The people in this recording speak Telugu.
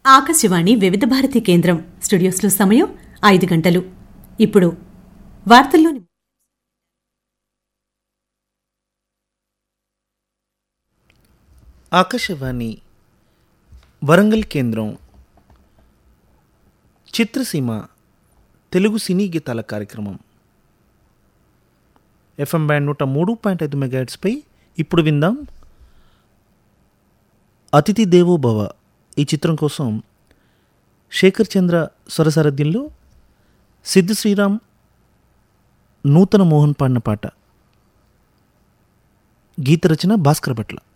ఆకాశవాణి వివిధ భారతి కేంద్రం స్టూడియోస్లో సమయం ఐదు గంటలు ఇప్పుడు వార్తల్లోని ఆకాశవాణి వరంగల్ కేంద్రం చిత్రసీమ తెలుగు సినీ గీతాల కార్యక్రమం ఎఫ్ఎం బ్యాండ్ నూట మూడు పాయింట్ ఐదు మెగాహెట్స్పై ఇప్పుడు విందాం అతిథి దేవో భవ ఈ చిత్రం కోసం శేఖర్ చంద్ర స్వరసారథ్యంలో సిద్ధు శ్రీరామ్ నూతన మోహన్ పాడిన పాట గీత రచన భాస్కర్ భట్ల